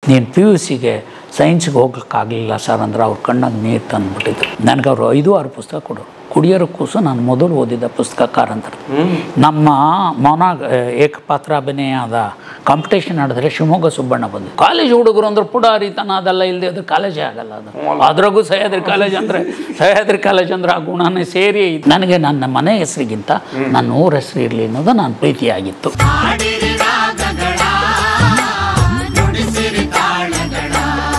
ನೀನು P U ಸಿಗೆ ಸೈನ್ಸ್ಗೆ ಹೋಗೋಕ್ಕಾಗಲಿಲ್ಲ sir ಅಂದ್ರೆ ಅವ್ರ ಕಣ್ಣಾಗ ನೀರು ತಂದುಬಿಟ್ಟಿದ್ರು ನನಗೆ ಅವರು ಐದು ಆರು ಪುಸ್ತಕ ಕೊಡು ಕುಡಿಯೋರ ಕೂಸು ನಾನು ಮೊದಲು ಓದಿದ ಪುಸ್ತಕಕಾರ ಅಂತ ನಮ್ಮ ಮೌನ ಏಕಪಾತ್ರಾಭಿನಯದ ಕಾಂಪಿಟೇಷನ್ ನಡೆದ್ರೆ ಶಿವಮೊಗ್ಗ ಸುಬ್ಬಣ್ಣ ಬಂದು ಕಾಲೇಜ್ ಹುಡುಗರು ಅಂದ್ರೆ ಪುಡಾರಿತನ ಅದೆಲ್ಲ ಇಲ್ಲದೆ ಅದು ಕಾಲೇಜೇ ಆಗಲ್ಲ ಅದು ಅದ್ರಾಗೂ ಸಹ್ಯಾದ್ರಿ ಕಾಲೇಜ್ ಅಂದರೆ ಸಹ್ಯಾದ್ರಿ ಕಾಲೇಜ್ ಅಂದ್ರೆ ಆ ಗುಣನೇ ಸೇರಿ ನನಗೆ ನನ್ನ ಮನೆ ಹೆಸರಿಗಿಂತ ನನ್ನ ಊರ ಹೆಸರು ಇರಲಿ ಅನ್ನೋದು ನನ್ನ ಪ್ರೀತಿಯಾಗಿತ್ತು ಹಾಡಿರಿ ರಾಗಗಳ ನುಡಿಸಿರಿ ತಾಳಗಳ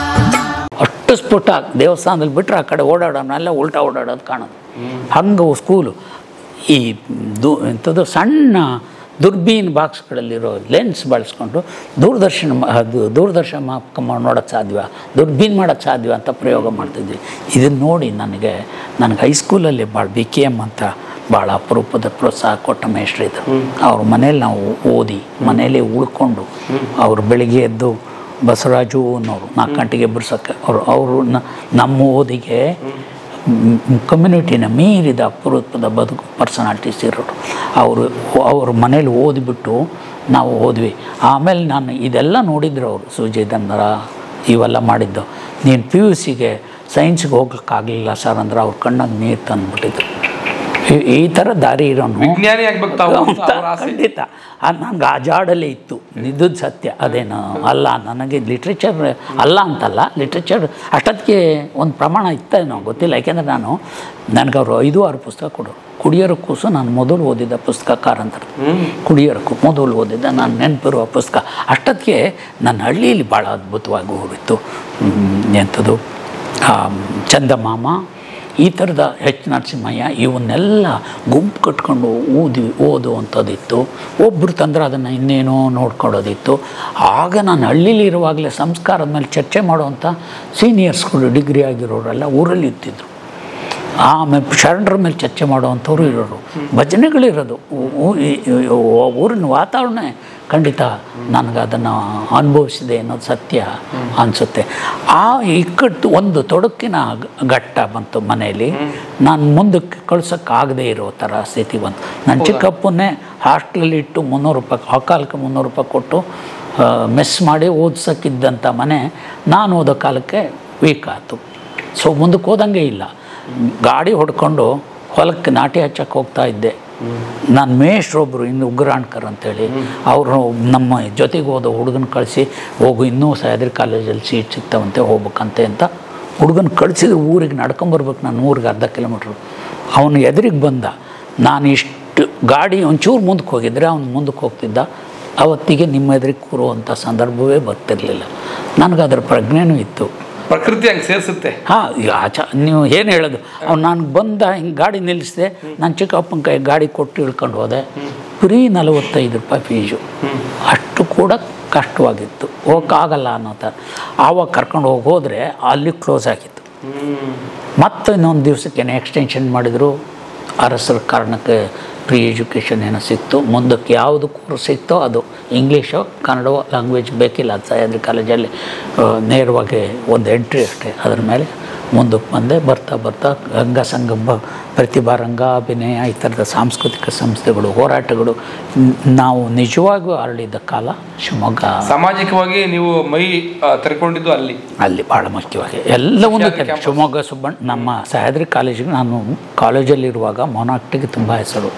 ಅಷ್ಟು ಸ್ಫುಟ ದೇವಸ್ಥಾನದಲ್ಲಿ ಬಿಟ್ಟರೆ ಆ ಕಡೆ ಓಡಾಡೋನೆಲ್ಲ ಉಲ್ಟಾ ಓಡಾಡೋದು ಕಾಣೋದು ಹಂಗೆ ಸ್ಕೂಲು ಈ ದು ಎಂಥದ್ದು ಸಣ್ಣ ದುರ್ಬೀನ್ ಬಾಕ್ಸ್ಗಳಲ್ಲಿರೋ ಲೆನ್ಸ್ ಬಳಸ್ಕೊಂಡು ದೂರದರ್ಶನ ಮ- ಅದು ದೂರದರ್ಶನ ಮ- ನೋಡೋಕ್ಕೆ ಸಾಧ್ಯ ದುರ್ಬೀನ್ ಮಾಡೋಕ್ಕೆ ಸಾಧ್ಯ ಅಂತ ಪ್ರಯೋಗ ಮಾಡ್ತಿದ್ವಿ ಇದನ್ನು ನೋಡಿ ನನಗೆ ನನಗೆ ಹೈಸ್ಕೂಲಲ್ಲಿ ಭಾಳ ಬಿ ಕೆ ಎಮ್ ಅಂತ ಭಾಳ ಅಪರೂಪದ ಪ್ರೋತ್ಸಾಹ ಕೊಟ್ಟ ಮೇಷ್ಟ್ರಿದ್ರು ಅವ್ರ ಮನೇಲಿ ನಾವು ಓದಿ ಮನೇಲಿ ಉಳ್ಕೊಂಡು ಅವರು ಬೆಳಿಗ್ಗೆ ಎದ್ದು ಬಸವರಾಜು ಅನ್ನೋರು ನಾಲ್ಕು ಗಂಟೆಗೆ ಬಿಡ್ಸೋಕ್ಕೆ ಅವರು ಅವರು ನಮ್ಮ ಓದಿಗೆ ಕಮ್ಯುನಿಟಿನ ಮೀರಿದ ಅಪರೂಪದ ಬದುಕು ಪರ್ಸನಾಲಿಟೀಸ್ ಇರೋರು ಅವರು ಅವ್ರ ಮನೇಲಿ ಓದಿಬಿಟ್ಟು ನಾವು ಹೋದ್ವಿ ಆಮೇಲೆ ನಾನು ಇದೆಲ್ಲ ನೋಡಿದ್ರು ಅವರು ಸುಜಯಧಂದ್ರ ಇವೆಲ್ಲ ಮಾಡಿದ್ದು ನೀನು ಪಿ ಯು ಸಿಗೆ ಸೈನ್ಸ್ಗೆ ಹೋಗೋಕ್ಕಾಗಲಿಲ್ಲ ಸರ್ ಅಂದ್ರೆ ಅವ್ರ ಕಣ್ಣಾಗ ನೀರು ತಂದುಬಿಟ್ಟಿದ್ರು ಈ- ಈ ಥರ ದಾರಿ ಇರೋನು ವಿಜ್ಞಾನಿ ಆಗ್ಬೇಕು ತಾವು ಅಂತ ಅಂತ ಅವ್ರ ಆಸೆ ಖಂಡಿತ ನನಗೆ ಆ ಜಾಡಲ್ಲೇ ಇತ್ತು ಇದ್ದದ್ದು ಸತ್ಯ ಅದೇನು ಅಲ್ಲ ನನಗೆ ಲಿಟ್ರೇಚರ್ ಅಲ್ಲ ಅಂತಲ್ಲ ಲಿಟ್ರೇಚರ್ ಅಷ್ಟೊತ್ತಿಗೆ ಒಂದು ಪ್ರಮಾಣ ಇತ್ತೇನೋ ಗೊತ್ತಿಲ್ಲ ಯಾಕೆಂದರೆ ನಾನು ನನಗೆ ಅವರು ಐದು ಆರು ಪುಸ್ತಕ ಕೊಡು ಕುಡಿಯೋರ ಕೂಸು ನಾನು ಮೊದಲು ಓದಿದ ಪುಸ್ತಕಕಾರ ಅಂತ ಕುಡಿಯೋರಕ್ಕೂ ಮೊದಲು ಓದಿದ್ದ ನಾನು ನೆನಪಿರುವ ಪುಸ್ತಕ ಅಷ್ಟೊತ್ತಿಗೆ ನನ್ನ ಹಳ್ಳಿಯಲ್ಲಿ ಭಾಳ ಅದ್ಭುತವಾಗಿ ಹೋಗಿತ್ತು ಹ್ಮ್, ಎಂಥದ್ದು ಆ, ಚಂದಮಾಮ ಈ ಥರದ ಎಚ್ ನರಸಿಂಹಯ್ಯ ಇವನ್ನೆಲ್ಲ ಗುಂಪು ಕಟ್ಕೊಂಡು ಓದಿ ಓದುವಂಥದ್ದಿತ್ತು ಒಬ್ಬರು ತಂದ್ರೆ ಅದನ್ನು ಇನ್ನೇನೋ ನೋಡ್ಕೊಳ್ಳೋದಿತ್ತು ಆಗ ನಾನು ಹಳ್ಳೀಲಿ ಇರುವಾಗಲೇ ಸಂಸ್ಕಾರದ ಮೇಲೆ ಚರ್ಚೆ ಮಾಡುವಂಥ ಸೀನಿಯರ್ಸ್ಗಳು ಡಿಗ್ರಿ ಆಗಿರೋರೆಲ್ಲ ಊರಲ್ಲಿ ಇರ್ತಿದ್ರು ಆಮೇಲೆ ಶರಣರ ಮೇಲೆ ಚರ್ಚೆ ಮಾಡುವಂಥವ್ರು ಇರೋರು ಭಜನೆಗಳಿರೋದು ಊ- ಊ- ಈ- ಈ- ಊರಿನ ವಾತಾವರಣ ಖಂಡಿತ ನನಗೆ ಅದನ್ನು ಅನುಭವಿಸಿದೆ ಅನ್ನೋದು ಸತ್ಯ ಅನಿಸುತ್ತೆ ಆ ಇಕ್ಕಟ್ಟು ಒಂದು ತೊಡಕಿನ ಗ- ಘಟ್ಟ ಬಂತು ಮನೆಯಲ್ಲಿ ನಾನು ಮುಂದಕ್ಕೆ ಕಳ್ಸೋಕ್ಕಾಗದೇ ಇರೋ ಥರ ಸ್ಥಿತಿ ಬಂತು ನನ್ನ ಚಿಕ್ಕಪ್ಪನ್ನೇ ಹಾಸ್ಟ್ಲಲ್ಲಿ ಇಟ್ಟು ಮುನ್ನೂರು ರೂಪಾಯಿ ಆ ಕಾಲಕ್ಕೆ ಮುನ್ನೂರು ರೂಪಾಯಿ ಕೊಟ್ಟು ಮೆಸ್ ಮಾಡಿ ಓದ್ಸೋಕ್ಕಿದ್ದಂಥ ಮನೆ ನಾನು ಓದೋ ಕಾಲಕ್ಕೆ ವೀಕ್ ಆಯಿತು ಸೊ ಮುಂದಕ್ಕೆ ಹೋದಂಗೆ ಇಲ್ಲ ಗಾಡಿ ಹೊಡ್ಕೊಂಡು ಹೊಲಕ್ಕೆ ನಾಟಿ ಹಚ್ಚಕ್ಕೆ ಹೋಗ್ತಾ ಇದ್ದೆ ನನ್ನ ಮೇಷ್ಟ್ರೊಬ್ಬರು ಇನ್ನು ಉಗ್ರಾಣ್ಕರ್ ಅಂತೇಳಿ ಅವರು ನಮ್ಮ ಜೊತೆಗೆ ಹೋದ ಹುಡುಗನ ಕಳಿಸಿ ಹೋಗು ಇನ್ನೂ ಸಹ್ಯಾದ್ರಿ ಕಾಲೇಜಲ್ಲಿ ಸೀಟ್ ಸಿಗ್ತಾವಂತೆ ಹೋಗ್ಬೇಕಂತೆ ಅಂತ ಹುಡುಗನ ಕಳಿಸಿದ್ರು ಊರಿಗೆ ನಡ್ಕೊಂಬರ್ಬೇಕು ನಾನು ಊರಿಗೆ ಅರ್ಧ ಕಿಲೋಮೀಟ್ರು ಅವನು ಎದುರಿಗೆ ಬಂದ ನಾನು ಇಷ್ಟು ಗಾಡಿ ಒಂಚೂರು ಮುಂದಕ್ಕೆ ಹೋಗಿದ್ರೆ ಅವ್ನು ಮುಂದಕ್ಕೆ ಹೋಗ್ತಿದ್ದ ಅವತ್ತಿಗೆ ನಿಮ್ಮ ಎದುರಿಗೆ ಕೂರುವಂಥ ಸಂದರ್ಭವೇ ಬರ್ತಿರಲಿಲ್ಲ ನನಗೆ ಅದರ ಪ್ರಜ್ಞೆನೂ ಇತ್ತು ಪ್ರಕೃತಿ ಹಂಗೆ ಸೇರಿಸುತ್ತೆ ಹಾಂ ಈಗ ಆಚ ನೀವು ಏನು ಹೇಳೋದು ಅವ್ನು ನಾನು ಬಂದ ಹಿಂಗೆ ಗಾಡಿ ನಿಲ್ಲಿಸಿದೆ ನಾನು ಚಿಕ್ಕಪ್ಪನ ಕೈ ಗಾಡಿ ಕೊಟ್ಟು ಇಳ್ಕೊಂಡು ಹೋದೆ ಬರೀ ನಲವತ್ತೈದು ರೂಪಾಯಿ ಫೀಸು ಅಷ್ಟು ಕೂಡ ಕಷ್ಟವಾಗಿತ್ತು ಹೋಗೋಕ್ಕಾಗಲ್ಲ ಅನ್ನೋ ಥರ ಆವಾಗ ಕರ್ಕೊಂಡು ಹೋಗಿ ಹೋದರೆ ಅಲ್ಲಿ ಕ್ಲೋಸ್ ಆಗಿತ್ತು ಮತ್ತು ಇನ್ನೊಂದು ದಿವಸಕ್ಕೇನೆ ಎಕ್ಸ್ಟೆನ್ಷನ್ ಮಾಡಿದರು ಅರಸರ ಕಾರಣಕ್ಕೆ ಪ್ರೀ ಎಜುಕೇಷನ್ ಏನೋ ಸಿಕ್ತು ಮುಂದಕ್ಕೆ ಯಾವುದು ಕೋರ್ಸ್ ಸಿಕ್ತೋ ಅದು ಇಂಗ್ಲೀಷೋ ಕನ್ನಡವೋ ಲ್ಯಾಂಗ್ವೇಜ್ ಬೇಕಿಲ್ಲ ಅದು ಸಹ್ಯಾದ್ರಿ ಕಾಲೇಜಲ್ಲಿ ಆ, ನೇರವಾಗಿ ಒಂದು ಎಂಟ್ರಿ ಅಷ್ಟೇ ಅದ್ರ ಮೇಲೆ ಮುಂದಕ್ಕೆ ಬಂದೆ ಬರ್ತಾ ಬರ್ತಾ ರಂಗ ಸಂಗಮ ಪ್ರತಿಭಾ ರಂಗ ಅಭಿನಯ ಈ ಥರದ ಸಾಂಸ್ಕೃತಿಕ ಸಂಸ್ಥೆಗಳು ಹೋರಾಟಗಳು ನ್- ನಾವು ನಿಜವಾಗೂ ಅರಳಿದ್ದ ಕಾಲ ಶಿವಮೊಗ್ಗ ಸಾಮಾಜಿಕವಾಗಿ ನೀವು ಮೈ ಆ, ತೆರ್ಕೊಂಡಿದ್ದು ಅಲ್ಲಿ ಅಲ್ಲಿ ಭಾಳ ಮುಖ್ಯವಾಗಿ ಎಲ್ಲವನ್ನೂ ತೆರೆ ಶಿವಮೊಗ್ಗ ಸುಬ್ಬಣ್ಣ ನಮ್ಮ ಸಹ್ಯಾದ್ರಿ ಕಾಲೇಜಿಗೆ ನಾನು ಕಾಲೇಜಲ್ಲಿರುವಾಗ ಮೊನಾಕ್ಟಿಗೆ ತುಂಬ ಹೆಸರು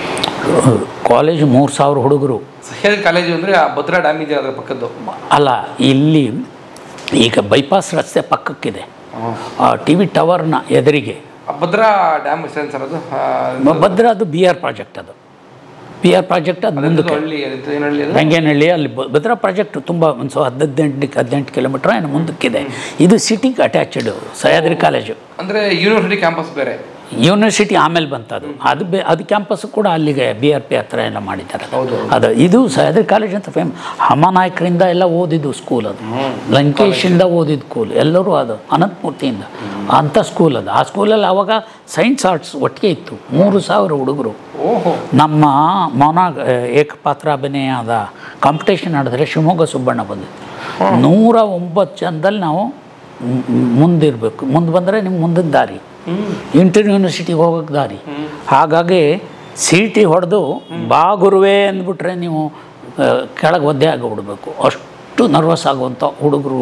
ಕಾಲೇಜು ಮೂರು ಸಾವಿರ ಹುಡುಗರು ಸಹ್ಯಾದ್ರಿ ಕಾಲೇಜು ಅಂದರೆ ಆ ಭದ್ರಾ ಡ್ಯಾಮ್ ಇದೆ ಅದರ ಪಕ್ಕದ್ದು ಅಲ್ಲ ಇಲ್ಲಿ ಈಗ ಬೈಪಾಸ್ ರಸ್ತೆ ಪಕ್ಕಕ್ಕಿದೆ ಟಿ ವಿ ಟವರ್ನ ಎದುರಿಗೆ ಆ ಭದ್ರಾ ಡ್ಯಾಮ್ ಹೆಸರು ಸರ್ ಅದು ಆ, ಭದ್ರ ಅದು ಬಿ ಆರ್ ಪ್ರಾಜೆಕ್ಟ್ ಅದು ಬಿ ಆರ್ ಪ್ರಾಜೆಕ್ಟ್ ಅದು ಅದೊಂದು ಮುಂದಕ್ಕೆ ಹಳ್ಳಿ ಅದು ಏನು ಹಳ್ಳಿ ಅದು ರಂಗೇನಹಳ್ಳಿ ಅಲ್ಲಿ ಬ- ಭದ್ರಾ ಪ್ರಾಜೆಕ್ಟ್ ತುಂಬ ಒಂದು ಸೊ ಹದಿನೆಂಟು ಹದಿನೆಂಟು ಕಿಲೋಮೀಟ್ರ್ ಏನು ಮುಂದಕ್ಕಿದೆ ಇದು ಸಿಟಿಗೆ ಅಟ್ಯಾಚ್ಡ್ ಸಹ್ಯಾದ್ರಿ ಕಾಲೇಜು ಅಂದರೆ ಯೂನಿವರ್ಸಿಟಿ ಕ್ಯಾಂಪಸ್ ಬೇರೆ ಯೂನಿವರ್ಸಿಟಿ ಆಮೇಲೆ ಬಂತದು ಅದು ಬೇ ಅದು ಕ್ಯಾಂಪಸ್ ಕೂಡ ಅಲ್ಲಿಗೆ ಬಿ ಆರ್ ಪಿ ಹತ್ರ ಎಲ್ಲ ಮಾಡಿದ್ದಾರೆ ಹೌದು. ಅದು ಇದು ಸಹ್ಯಾದ್ರಿ ಕಾಲೇಜ್ ಅಂತ ಫೇಮ್ ಹಮನಾಯಕರಿಂದ ಎಲ್ಲ ಓದಿದ್ದು ಸ್ಕೂಲ್ ಅದು ಲಂಕೇಶಿಂದ ಓದಿದ ಸ್ಕೂಲ್ ಎಲ್ಲರೂ ಅದು ಅನಂತಮೂರ್ತಿಯಿಂದ ಅಂಥ ಸ್ಕೂಲ್ ಅದು ಆ ಸ್ಕೂಲಲ್ಲಿ ಆವಾಗ ಸೈನ್ಸ್ ಆರ್ಟ್ಸ್ ಒಟ್ಟಿಗೆ ಇತ್ತು ಮೂರು ಸಾವಿರ ಹುಡುಗರು ಓಹೋ ನಮ್ಮ ಮೌನ ಏಕಪಾತ್ರಾಭಿನಯದ ಕಾಂಪಿಟೇಷನ್ ನಡೆದ್ರೆ ಶಿವಮೊಗ್ಗ ಸುಬ್ಬಣ್ಣ ಬಂದಿತ್ತು ನೂರ ಒಂಬತ್ತು ಜನದಲ್ಲಿ ನಾವು ಮ್- ಮ್- ಮುಂದಿರಬೇಕು ಮುಂದೆ ಬಂದರೆ ನಿಮ್ಗೆ ಮುಂದಿನ ದಾರಿ ಇಂಟರ್ ಯೂನಿವರ್ಸಿಟಿಗೆ ಹೋಗೋಕ್ಕೆ ದಾರಿ ಹಾಗಾಗಿ ಸಿ ಟಿ ಹೊಡೆದು ಬಾ ಗುರುವೇ ಅಂದ್ಬಿಟ್ರೆ ನೀವು ಕೆಳಗೆ ಒದ್ದೆ ಆಗಿಬಿಡ್ಬೇಕು ಅಷ್ಟು ಅಷ್ಟು ನರ್ವಸ್ ಆಗುವಂಥ ಹುಡುಗರು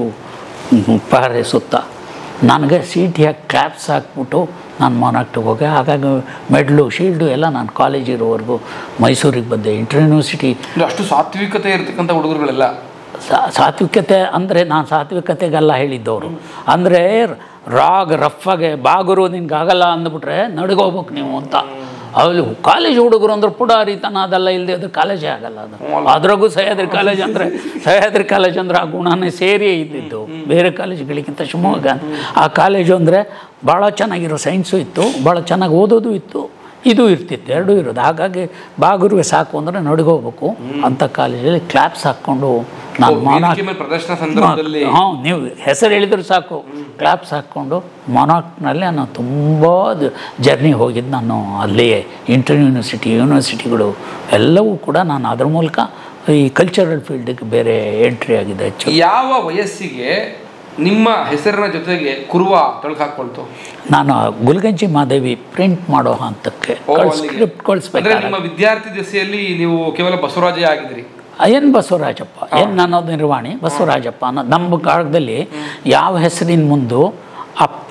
ಪಾರೆ ಸುತ್ತ ನನಗೆ ಸೀಟಿಯಾಗಿ ಕ್ಲಾಪ್ಸ್ ಹಾಕ್ಬಿಟ್ಟು ನಾನು ಮಾನಾಕ್ಟಿಗೆ ಹೋಗಿ ಹಾಗಾಗಿ ಮೆಡ್ಲು ಶೀಲ್ಡು ಎಲ್ಲ ನಾನು ಕಾಲೇಜ್ ಇರೋವರೆಗೂ ಮೈಸೂರಿಗೆ ಬಂದೆ ಇಂಟರ್ ಯೂನಿವರ್ಸಿಟಿ ಅಂದ್ರೆ ಅಷ್ಟು ಸಾತ್ವಿಕತೆ ಇರತಕ್ಕಂಥ ಹುಡುಗರುಗಳೆಲ್ಲ ಸಾ- ಸಾತ್ವಿಕತೆ ಅಂದರೆ ನಾನು ಸಾತ್ವಿಕತೆಗೆಲ್ಲ ಹೇಳಿದ್ದವರು ಅಂದರೆ ರಾಗ್ ರಫಾಗೆ ಬಾಗುರು ನಿನ್ಗೆ ಆಗಲ್ಲ ಅಂದ್ಬಿಟ್ರೆ ನಡ್ಗೋಗ್ಬೇಕು ನೀವು ಅಂತ ಅಲ್ಲಿ ಕಾಲೇಜ್ ಹುಡುಗರು ಅಂದ್ರೆ ಪುಡಾರಿತನ ಅದೆಲ್ಲ ಇಲ್ಲದೆ ಅದು ಕಾಲೇಜೇ ಆಗಲ್ಲ ಅದು ಅದ್ರಾಗೂ ಸಹ್ಯಾದ್ರಿ ಕಾಲೇಜ್ ಅಂದರೆ ಸಹ್ಯಾದ್ರಿ ಕಾಲೇಜ್ ಅಂದ್ರೆ ಆ ಗುಣನೇ ಸೇರಿಯೇ ಇದ್ದಿದ್ದು ಬೇರೆ ಕಾಲೇಜ್ಗಳಿಗಿಂತ ಶಿವಮೊಗ್ಗ ಆ ಕಾಲೇಜು ಅಂದರೆ ಭಾಳ ಚೆನ್ನಾಗಿರೋ ಸೈನ್ಸು ಇತ್ತು ಭಾಳ ಚೆನ್ನಾಗಿ ಓದೋದು ಇತ್ತು ಇದು ಇರ್ತಿತ್ತು ಎರಡೂ ಇರೋದು ಹಾಗಾಗಿ ಬಾಗುರುವೆ ಸಾಕು ಅಂದರೆ ನಡ್ಗೋಗ್ಬೇಕು ಅಂತ ಕಾಲೇಜಲ್ಲಿ ಕ್ಲಾಪ್ಸ್ ಹಾಕ್ಕೊಂಡು ನಾನು ಮಾನ ವೇದಿಕೆ ಮೇಲೆ ಪ್ರದರ್ಶನ ಸಂದರ್ಭದಲ್ಲಿ ಹಾಂ ನೀವು ಹೆಸರು ಹೇಳಿದ್ರು ಸಾಕು ಕ್ಲಾಪ್ಸ್ ಹಾಕ್ಕೊಂಡು ಮೊನಾಕ್ನಲ್ಲಿ ನಾನು ತುಂಬ ಜರ್ನಿ ಹೋಗಿದ್ದು ನಾನು ಅಲ್ಲಿಯೇ ಇಂಟರ್ ಯೂನಿವರ್ಸಿಟಿ ಯೂನಿವರ್ಸಿಟಿಗಳು ಎಲ್ಲವೂ ಕೂಡ ನಾನು ಅದ್ರ ಮೂಲಕ ಈ ಕಲ್ಚರಲ್ ಫೀಲ್ಡಿಗೆ ಬೇರೆ ಎಂಟ್ರಿ ಆಗಿದೆ ಹೆಚ್ಚು ಯಾವ ವಯಸ್ಸಿಗೆ ನಿಮ್ಮ ಹೆಸರಿನ ಜೊತೆಗೆ ಕುರುವ ತೊಳಕು ಹಾಕೊಳ್ತು ನಾನು ಆ ಗುಲ್ಗಂಜಿ ಮಾದೇವಿ ಪ್ರಿಂಟ್ ಮಾಡೋ ಹಂತಕ್ಕೆ ಓ, ಕಳ್ಸ್- ಅಲ್ಲಿಗೆ. ಸ್ಕ್ರಿಪ್ಟ್ ಅಂದ್ರೆ ಕಳಿಸ್ಬೇಕಾದ್ರೆ ನಿಮ್ಮ ವಿದ್ಯಾರ್ಥಿ ದಶೆಯಲ್ಲಿ ನೀವು ಕೇವಲ ಬಸವರಾಜೇ ಆಗಿದ್ರಿ ಎನ್ ಬಸವರಾಜಪ್ಪ ಎನ್ ಅನ್ನೋದು ನಿರ್ವಾಣಿ ಬಸವರಾಜಪ್ಪ ಅನ್ನೋ ನಮ್ಮ ಕಾಲದಲ್ಲಿ ಯಾವ ಹೆಸರಿನ ಮುಂದು ಅಪ್ಪ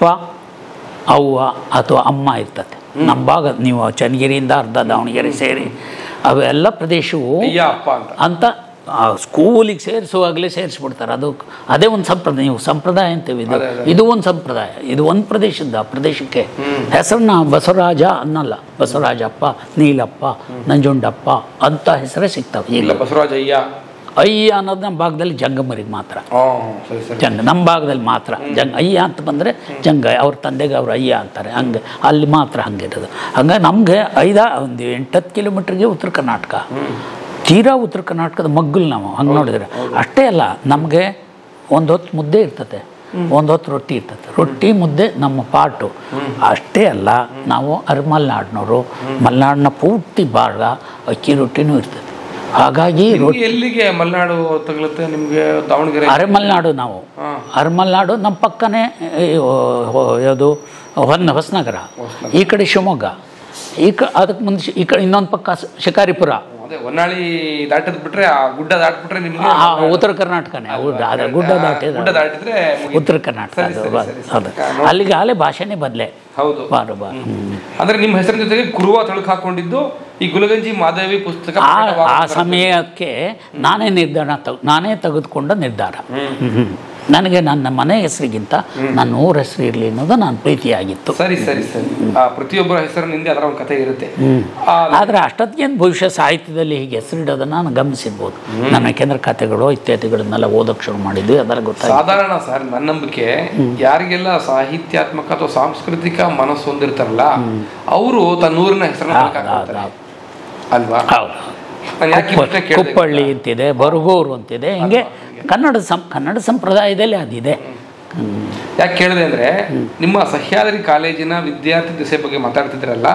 ಅವ್ವ ಅಥವಾ ಅಮ್ಮ ಇರ್ತದೆ ನಮ್ಮ ಭಾಗ ನೀವು ಚನ್ನಗಿರಿಯಿಂದ ಅರ್ಧ ದಾವಣಗೆರೆ ಸೇರಿ ಅವೆಲ್ಲ ಪ್ರದೇಶವು ಅಯ್ಯ ಅಪ್ಪ ಅಂತ ಅಂತ ಆ ಸ್ಕೂಲಿಗೆ ಸೇರಿಸುವಾಗಲೇ ಸೇರಿಸ್ಬಿಡ್ತಾರೆ ಅದು ಅದೇ ಒಂದು ಸಂಪ್ರದಾಯ ನೀವು ಸಂಪ್ರದಾಯ ಅಂತೀವಿ ಇದು ಅದೇ, ಅದೇ. ಇದು ಒಂದು ಸಂಪ್ರದಾಯ ಇದು ಒಂದು ಪ್ರದೇಶದ ಆ ಪ್ರದೇಶಕ್ಕೆ ಹೆಸರನ್ನ ಬಸವರಾಜ ಅನ್ನಲ್ಲ ಬಸವರಾಜಪ್ಪ ನೀಲಪ್ಪ ನಂಜುಂಡಪ್ಪ ಅಂತ ಹೆಸರೇ ಸಿಗ್ತವೆ ಈಗ ಇಲ್ಲ ಬಸವರಾಜ ಅಯ್ಯ ಅಯ್ಯ ಅನ್ನೋದು ನಮ್ಮ ಭಾಗದಲ್ಲಿ ಜಂಗಮರಿಗೆ ಮಾತ್ರ ಹಾ ಸರಿ ಸರಿ ಜಂಗ ನಮ್ಮ ಭಾಗದಲ್ಲಿ ಮಾತ್ರ ಜಂಗ ಅಯ್ಯ ಅಂತ ಬಂದರೆ ಜಂಗ ಅವ್ರ ತಂದೆಗೆ ಅವ್ರು ಅಯ್ಯ ಅಂತಾರೆ ಹಂಗೆ ಅಲ್ಲಿ ಮಾತ್ರ ಹಂಗಿರೋದು ಹಂಗಾಗಿ ನಮಗೆ ಐದ ಒಂದು ಎಂಟತ್ತು ಕಿಲೋಮೀಟ್ರಿಗೆ ಉತ್ತರ ಕರ್ನಾಟಕ ತೀರಾ ಉತ್ತರ ಕರ್ನಾಟಕದ ಮಗ್ಗಲು ನಾವು ಹಂಗೆ ನೋಡಿದ್ರೆ ಅಷ್ಟೇ ಅಲ್ಲ ನಮಗೆ ಒಂದು ಹೊತ್ತು ಮುದ್ದೆ ಇರ್ತದೆ ಒಂದು ಹೊತ್ತು ರೊಟ್ಟಿ ಇರ್ತದೆ ರೊಟ್ಟಿ ಮುದ್ದೆ ನಮ್ಮ ಪಾಟು ಅಷ್ಟೇ ಅಲ್ಲ ನಾವು ಅರಮಲ್ನಾಡಿನವರು ಮಲೆನಾಡಿನ ಪೂರ್ತಿ ಭಾಗ ಅಕ್ಕಿ ರೊಟ್ಟಿನೂ ಇರ್ತದೆ ಹಾಗಾಗಿ ರೊ ನಿಮ್ಗೆ ಎಲ್ಲಿಗೆ ಮಲೆನಾಡು ತಗಲುತ್ತೆ ನಿಮ್ಗೆ ದಾವಣಗೆರೆ ಅರಮಲ್ನಾಡು ನಾವು ಹಾ. ಅರಮಲ್ನಾಡು ನಮ್ಮ ಪಕ್ಕನೇ ಈ, ಹೊ- ಹೊ- ಯಾವುದು ಹೊನ್ನ ಹೊಸನಗರ ಈ ಕಡೆ ಶಿವಮೊಗ್ಗ ಈ ಕ ಅದಕ್ಕೆ ಮುಂದೆ ಶಿ- ಈ ಕಡೆ ಇನ್ನೊಂದು ಪಕ್ಕ ಸ- ಶಿಕಾರಿಪುರ ಅದೇ ಹೊನ್ನಾಳಿ ದಾಟದ್ ಬಿಟ್ರೆ ಆ ಗುಡ್ಡ ದಾಟ್ಬಿಟ್ರೆ ನಿಮ್ಗೆ ಆ, ಉತ್ತರ ಕರ್ನಾಟಕನೇ ಹೌದು ಅದು ಗುಡ್ಡ ದಾಟಿದ ಗುಡ್ಡ ದಾಟಿದ್ರೆ ಮುಗೀತು. ಉತ್ತರ ಕರ್ನಾಟಕ ಸರಿ, ಅದು ಸರಿ, ಅದು. ಸರಿ, ಅದು ಸರಿ. ಅಲ್ಲಿಗೆ ಆಲೆ ಭಾಷೆನೇ ಬದಲೇ ಹೌದು ಬಾರು ಬಾರು ಹ್ಮ್. ಅಂದ್ರೆ ನಿಮ್ಮ ಹೆಸರಿನ ಜೊತೆಗೆ ಕುರುವ ತಳುಕು ಹಾಕೊಂಡಿದ್ದು ಈ ಗುಲಗಂಜಿ ಮಾಧವಿ ಪುಸ್ತಕ ಆ ಆ ಪ್ರಕಟವಾದ ಸಮಯಕ್ಕೆ ನಾನೇ ನಿರ್ಧಾರ ತಗ ನಾನೇ ತೆಗೆದುಕೊಂಡ ನಿರ್ಧಾರ ಹ್ಮ್. ನನಗೆ ನನ್ನ ಮನೆ ಹೆಸರಿಗಿಂತ ನನ್ನ ಊರ ಹೆಸರು ಇರಲಿ ಅನ್ನೋದು ನನ್ನ ಪ್ರೀತಿಯಾಗಿತ್ತು ಸರಿ ಸರಿ ಸರಿ ಆ ಪ್ರತಿಯೊಬ್ಬರ ಹೆಸರಿನಿಂದ ಅದರ ಒಂದು ಕಥೆ ಇರುತ್ತೆ ಆ, ಆದರೆ ಅಷ್ಟೊತ್ತಿಗೇನು ಭವಿಷ್ಯ ಸಾಹಿತ್ಯದಲ್ಲಿ ಹೀಗೆ ಹೆಸರಿಡೋದನ್ನು ನಾನು ಗಮನಿಸಿರ್ಬೋದು ನನ್ನ ಯಾಕೆಂದ್ರೆ ಕಥೆಗಳು ಇತ್ಯಾದಿಗಳನ್ನೆಲ್ಲ ಓದೋಕ್ಕೆ ಶುರು ಮಾಡಿದ್ವಿ ಅದೆಲ್ಲ ಗೊತ್ತಾಯ್ತು ಸಾಧಾರಣ ಸರ್ ನನ್ನ ನಂಬಿಕೆ ಯಾರಿಗೆಲ್ಲ ಸಾಹಿತ್ಯಾತ್ಮಕ ಅಥವಾ ಸಾಂಸ್ಕೃತಿಕ ಮನಸ್ಸು ಹೊಂದಿರ್ತಾರಲ್ಲ ಅವರು ತನ್ನ ಊರಿನ ಹೆಸರನ್ನ ಹೌದು, ತಳಕು ಹಾಕ್ತಾರೆ. ಹೌದು. ಅಲ್ವಾ ಹೌದು ನಾನು ಯಾಕೆ ಈ ಪ್ರಶ್ನೆ ಕೇಳ್ದೆ ಕುಪ್ಪಳ್ಳಿ ಅಂತಿದೆ ಬರಗೂರು ಅಂತಿದೆ ಹಿಂಗೆ ಕನ್ನಡ ಸಂ ಕನ್ನಡ ಸಂಪ್ರದಾಯದಲ್ಲಿ ಅದಿದೆ ಹ್ಮ್. ಯಾಕೆ ಕೇಳಿದೆ ಅಂದ್ರೆ ನಿಮ್ಮ ಸಹ್ಯಾದ್ರಿ ಕಾಲೇಜಿನ ವಿದ್ಯಾರ್ಥಿ ದಿಸೆ ಬಗ್ಗೆ ಮಾತಾಡ್ತಿದ್ರಲ್ಲ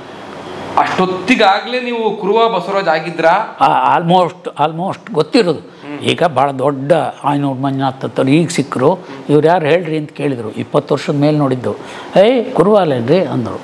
ಅಷ್ಟೊತ್ತಿಗಾಗ್ಲೇ ನೀವು ಕುರುವ ಬಸವರಾಜ್ ಆಗಿದ್ರಾ ಆಲ್ಮೋಸ್ಟ್ ಆಲ್ಮೋಸ್ಟ್ ಗೊತ್ತಿರೋದು ಈಗ ಭಾಳ ದೊಡ್ಡ ಆಯ್ನೂರು ಮಂಜುನಾಥ್ ಹತ್ತವ್ರು ಈಗ ಸಿಕ್ಕರು ಇವ್ರು ಯಾರು ಹೇಳ್ರಿ ಅಂತ ಕೇಳಿದರು ಇಪ್ಪತ್ತು ವರ್ಷದ ಮೇಲೆ ನೋಡಿದ್ದು ಏಯ್ ಕುರುವಾಲೇನ್ರಿ ಅಂದರು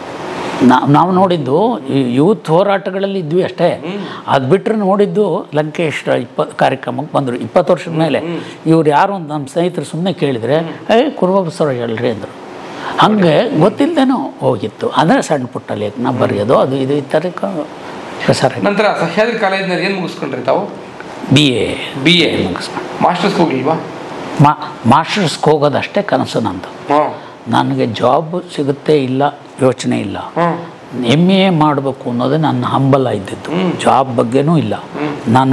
ನಾ ನಾವು ನೋಡಿದ್ದು ಈ ಯೂತ್ ಹೋರಾಟಗಳಲ್ಲಿ ಇದ್ವಿ ಅಷ್ಟೇ ಅದು ಬಿಟ್ಟರೆ ನೋಡಿದ್ದು ಲಂಕೇಶ್ ಇಪ್ಪ ಕಾರ್ಯಕ್ರಮಕ್ಕೆ ಬಂದರು ಇಪ್ಪತ್ತು ವರ್ಷದ ಮೇಲೆ ಇವ್ರು ಯಾರು ಅಂತ ನಮ್ಮ ಸ್ನೇಹಿತರು ಸುಮ್ಮನೆ ಕೇಳಿದರೆ ಏಯ್ ಕುರುವ ಬಸವರಾಜ್ ಹೇಳ್ರಿ ಅಂದರು ಹಂಗೆ ಗೊತ್ತಿಲ್ಲದೇನೋ ಹೋಗಿತ್ತು ಅಂದರೆ ಸಣ್ಣ ಪುಟ್ಟ ಲೇಖನ ಬರೆಯೋದು ಅದು ಇದು ಈ ಥರ ಕ- ಪ್ರಸಾರ ನಂತರ ಸಹ್ಯಾದ್ರಿ ಕಾಲೇಜಿನಲ್ಲಿ ಏನು ಮುಗಿಸ್ಕೊಂಡ್ರಿ ತಾವು ಬಿ ಎ ಬಿ ಎ ಮುಗಿಸ್ಕೊಂಡು ಮಾಸ್ಟರ್ಸ್ ಹೋಗ್ಲಿಲ್ವಾ ಮಾ ಮಾಸ್ಟರ್ಸ್ಗೆ ಹೋಗೋದಷ್ಟೇ ಕನಸು ನಂದು ಹಾಂ ನನಗೆ ಜಾಬ್ ಸಿಗುತ್ತೆ ಇಲ್ಲ ಯೋಚನೆ ಇಲ್ಲ ಹಾಂ ಎಮ್ ಎ ಮಾಡಬೇಕು ಅನ್ನೋದೇ ನನ್ನ ಹಂಬಲ ಇದ್ದಿದ್ದು ಜಾಬ್ ಬಗ್ಗೆನೂ ಇಲ್ಲ ನಾನು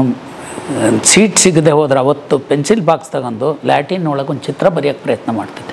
ಸೀಟ್ ಸಿಗದೆ ಹೋದ್ರೆ ಅವತ್ತು ಪೆನ್ಸಿಲ್ ಬಾಕ್ಸ್ ತಗೊಂಡು ಲ್ಯಾಟಿನ್ ಒಳಗೆ ಒಂದು ಚಿತ್ರ ಬರೆಯೋಕ್ಕೆ ಪ್ರಯತ್ನ ಮಾಡ್ತಿದ್ದೆ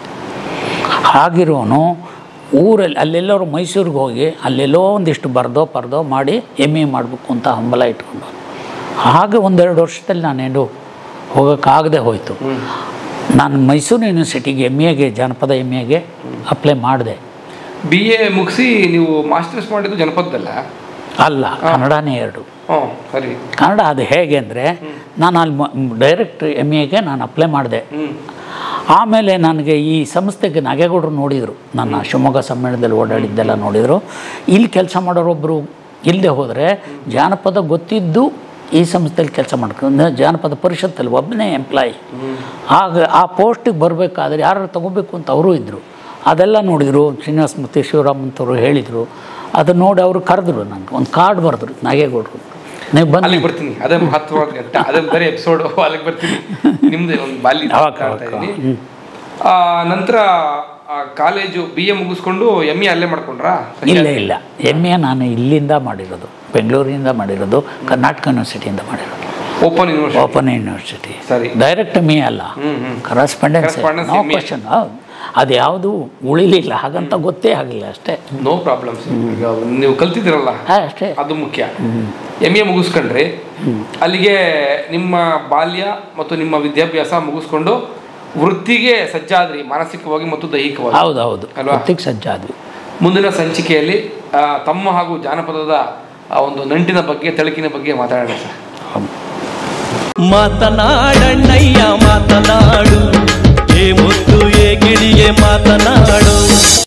ಹಾಗಿರೋನು ಊರಲ್ಲಿ ಅಲ್ಲೆಲ್ಲರೂ ಮೈಸೂರಿಗೆ ಹೋಗಿ ಅಲ್ಲೆಲ್ಲೋ ಒಂದಿಷ್ಟು ಬರ್ದೋ ಪರ್ದೋ ಮಾಡಿ ಎಮ್ ಎ ಮಾಡಬೇಕು ಅಂತ ಹಂಬಲ ಇಟ್ಕೊಂಡು ಹಾಗೆ ಒಂದೆರಡು ವರ್ಷದಲ್ಲಿ ನಾನೇನು ಹೋಗೋಕ್ಕಾಗದೆ ಹೋಯಿತು ನಾನು ಮೈಸೂರು ಯೂನಿವರ್ಸಿಟಿಗೆ ಎಮ್ ಎಗೆ ಜಾನಪದ ಎಮ್ ಎಗೆ ಅಪ್ಲೈ ಮಾಡಿದೆ ಬಿ ಎ ಮುಗಿಸಿ ನೀವು ಮಾಸ್ಟರ್ಸ್ ಮಾಡಿದ್ದು ಜನಪದಲ್ಲ ಅಲ್ಲ ಕನ್ನಡನೇ ಎರಡು ಹ್ಞೂ ಸರಿ ಕನ್ನಡ ಅದು ಹೇಗೆ ಅಂದರೆ ನಾನು ಅಲ್ಲಿ ಡೈರೆಕ್ಟ್ ಎಮ್ ಎಗೆ ನಾನು ಅಪ್ಲೈ ಮಾಡಿದೆ ಹ್ಞೂ ಆಮೇಲೆ ನನಗೆ ಈ ಸಂಸ್ಥೆಗೆ ನಾಗೇಗೌಡರು ನೋಡಿದರು ನನ್ನ ಶಿವಮೊಗ್ಗ ಸಮ್ಮೇಳನದಲ್ಲಿ ಓಡಾಡಿದ್ದೆಲ್ಲ ನೋಡಿದರು ಇಲ್ಲಿ ಕೆಲಸ ಮಾಡೋರೊಬ್ಬರು ಇಲ್ಲದೆ ಹೋದರೆ ಜಾನಪದ ಗೊತ್ತಿದ್ದು ಈ ಸಂಸ್ಥೆಯಲ್ಲಿ ಕೆಲಸ ಮಾಡ್ಕೊಂಡು ಜಾನಪದ ಪರಿಷತ್ತಲ್ಲಿ ಒಬ್ಬನೇ ಎಂಪ್ಲಾಯಿ ಆಗ ಆ ಪೋಸ್ಟಿಗೆ ಬರಬೇಕಾದ್ರೆ ಯಾರು ತಗೋಬೇಕು ಅಂತ ಅವರು ಇದ್ದರು ಅದೆಲ್ಲ ನೋಡಿದರು ಶ್ರೀನಿವಾಸ ಮೂರ್ತಿ ಶಿವರಾಮ್ ಅಂತವರು ಹೇಳಿದರು ಅದನ್ನ ನೋಡಿ ಅವರು ಕರೆದ್ರು ನನಗೆ ಒಂದು ಕಾರ್ಡ್ ಬರೆದ್ರು ನಾಗೇಗೌಡರು ನೀವು ಬನ್ನಿ ಅಲ್ಲಿಗೆ ಬರ್ತೀನಿ ಅದೇ ಮಹತ್ವವಾದ ಘಟ್ಟ ಅದೇ ಬೇರೆ ಎಪಿಸೋಡ್ ಅಲ್ಲಿಗೆ ಬರ್ತೀನಿ ನಿಮ್ದು ಒಂದು ಬಾಲ್ಯ ಅವಾಗ, ಮಾತಾಡ್ತಾ ಅವಾಗ. ಇದ್ದೀನಿ. ಆ, ನಂತರ ಆ, ಕಾಲೇಜು ಬಿ ಎ ಮುಗಿಸ್ಕೊಂಡು ಎಮ್ ಎ ಅಲ್ಲೇ ಮಾಡ್ಕೊಂಡ್ರಾ ಇಲ್ಲ ಇಲ್ಲ ಎಮ್ ಎ ನಾನು ಇಲ್ಲಿಂದ ಮಾಡಿರೋದು ಬೆಂಗಳೂರಿಂದ ಮಾಡಿರೋದು ಕರ್ನಾಟಕ ಯೂನಿವರ್ಸಿಟಿಯಿಂದ ಮಾಡಿರೋದು ಓಪನ್ ಯೂನಿವರ್ಸಿಟಿ ಓಪನ್ ಯೂನಿವರ್ಸಿಟಿ ಸರಿ. ಡೈರೆಕ್ಟ್ ಮೀ ಅಲ್ಲ ಹ್ಮ್, ಹ್ಮ್. Correspondence Correspondence no MA. Question ಅದು ಯಾವುದು ಉಳಿಲಿಲ್ಲ ಹಾಗಂತ ಗೊತ್ತೇ ಆಗಿಲ್ಲ ಅಷ್ಟೇ ನೋ ಪ್ರಾಬ್ಲಮ್ಸ್ ಈಗ ನೀವು ಕಲ್ತಿದ್ದೀರಲ್ಲ ಹಾ, ಅಷ್ಟೇ ಅದು ಮುಖ್ಯ ಎಮ್ ಎ ಮುಗಿಸ್ಕೊಂಡ್ರಿ ಅಲ್ಲಿಗೆ ನಿಮ್ಮ ಬಾಲ್ಯ ಮತ್ತು ನಿಮ್ಮ ವಿದ್ಯಾಭ್ಯಾಸ ಮುಗಿಸ್ಕೊಂಡು ವೃತ್ತಿಗೆ ಸಜ್ಜಾದ್ರಿ ಮಾನಸಿಕವಾಗಿ ಮತ್ತು ದೈಹಿಕವಾಗಿ ಹೌದು ಹೌದು ಅಲ್ವಾ? ಹೊತ್ತಿಗೆ ಸಜ್ಜಾದ್ವಿ ಮುಂದಿನ ಸಂಚಿಕೆಯಲ್ಲಿ ಆ, ತಮ್ಮ ಹಾಗೂ ಜಾನಪದದ ಆ ಒಂದು ನಂಟಿನ ಬಗ್ಗೆ ತಳಕಿನ ಬಗ್ಗೆ ಮಾತಾಡೋಣ ಸರ್ ಮಾತನಾಡಣ್ಣಯ್ಯ ಮಾತನಾಡು ಏ ಮುತ್ತು ಏ ಗಿಳಿಗೆ ಮಾತನಾಡು